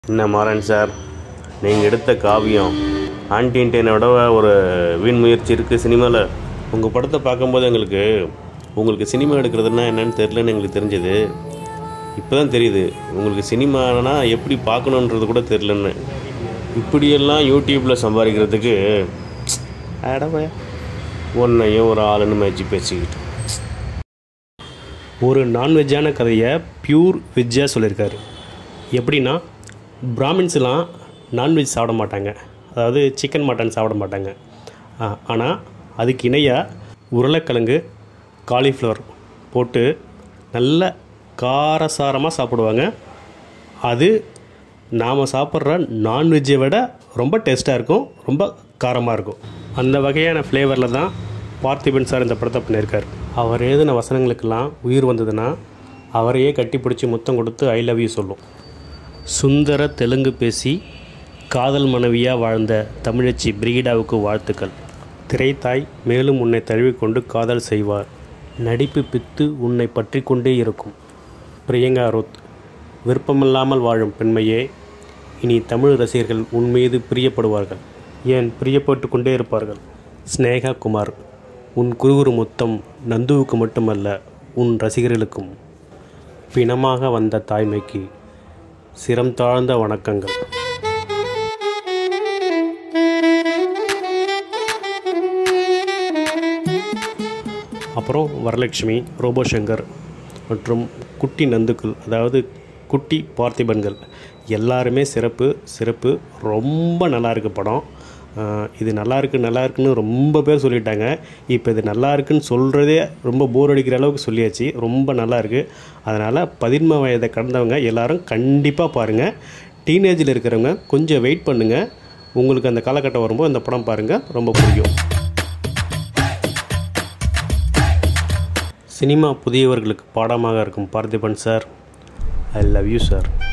என்ன மாறன் சார் நீங்கள் எடுத்த காவியம் ஆன்டின்டேனை விட ஒரு வீண் முயற்சி இருக்குது சினிமாவில் உங்கள் படத்தை பார்க்கும்போது எங்களுக்கு உங்களுக்கு சினிமா எடுக்கிறதுனா என்னன்னு தெரிலன்னு எங்களுக்கு தெரிஞ்சது இப்போ தான் தெரியுது உங்களுக்கு சினிமானா எப்படி பார்க்கணுன்றது கூட தெரிலன்னு இப்படியெல்லாம் யூடியூப்பில் சம்பாதிக்கிறதுக்கு அடவே ஒன்றையும் ஒரு ஆளுன்னு மேய்ச்சி பேசிக்கிட்டு ஒரு நான்வெஜ்ஜான கதையை பியூர் வெஜ்ஜாக சொல்லியிருக்காரு எப்படின்னா பிராமின்ஸ்லாம் நான்வெஜ் சாப்பிட மாட்டாங்க அதாவது சிக்கன் மட்டன் சாப்பிட மாட்டாங்க ஆனால் அதுக்கு இணையாக உருளைக்கிழங்கு காலிஃப்ளவர் போட்டு நல்ல காரசாரமாக சாப்பிடுவாங்க அது நாம் சாப்பிட்ற நான்வெஜ்ஜை விட ரொம்ப டேஸ்ட்டாக இருக்கும் ரொம்ப காரமாக இருக்கும் அந்த வகையான ஃப்ளேவரில் தான் பார்த்திபன் சார் இந்த படத்தை பண்ணியிருக்கார் அவர் எழுதின வசனங்களுக்கெல்லாம் உயிர் வந்ததுன்னா அவரையே கட்டிப்பிடிச்சி முத்தம் கொடுத்து ஐ லவ் யூ சொல்லும் சுந்தர தெலுங்கு பேசி காதல் மனைவியாக வாழ்ந்த தமிழச்சி பிரிகிடாவுக்கு வாழ்த்துக்கள் திரைத்தாய் மேலும் உன்னை தழுவிக்கொண்டு காதல் செய்வார் நடிப்பு பித்து உன்னை பற்றி கொண்டே இருக்கும் பிரியங்கா ருத் விருப்பமில்லாமல் வாழும் பெண்மையே இனி தமிழ் ரசிகர்கள் உன் மீது பிரியப்படுவார்கள் ஏன் பிரியப்பட்டு கொண்டே இருப்பார்கள் ஸ்னேகா குமார் உன் குறுகுறு முத்தம் நந்துவுக்கு மட்டுமல்ல உன் ரசிகர்களுக்கும் பிணமாக வந்த தாய்மைக்கு சிரம் தாழ்ந்த வணக்கங்கள் அப்புறம் வரலட்சுமி ரோபோ சங்கர் மற்றும் குட்டி நந்துக்கள் அதாவது குட்டி பார்த்திபன்கள் எல்லாருமே சிறப்பு சிறப்பு ரொம்ப நல்லா இருக்கு படம் ஆஹ் இது நல்லா இருக்கு நல்லா இருக்குன்னு ரொம்ப பேர் சொல்லிட்டாங்க இப்போ இது நல்லா இருக்குன்னு சொல்கிறதே ரொம்ப போர் அடிக்கிற அளவுக்கு சொல்லியாச்சு ரொம்ப நல்லா இருக்கு அதனால் பதின்ம வயதை கடந்தவங்க எல்லாரும் கண்டிப்பாக பாருங்கள் டீனேஜில் இருக்கிறவங்க கொஞ்சம் வெயிட் பண்ணுங்கள் உங்களுக்கு அந்த காலகட்டம் வரும்போது இந்த படம் பாருங்கள் ரொம்ப பிடிக்கும் சினிமா புதியவர்களுக்கு பாடமாக இருக்கும் Parthiban sir I love you sir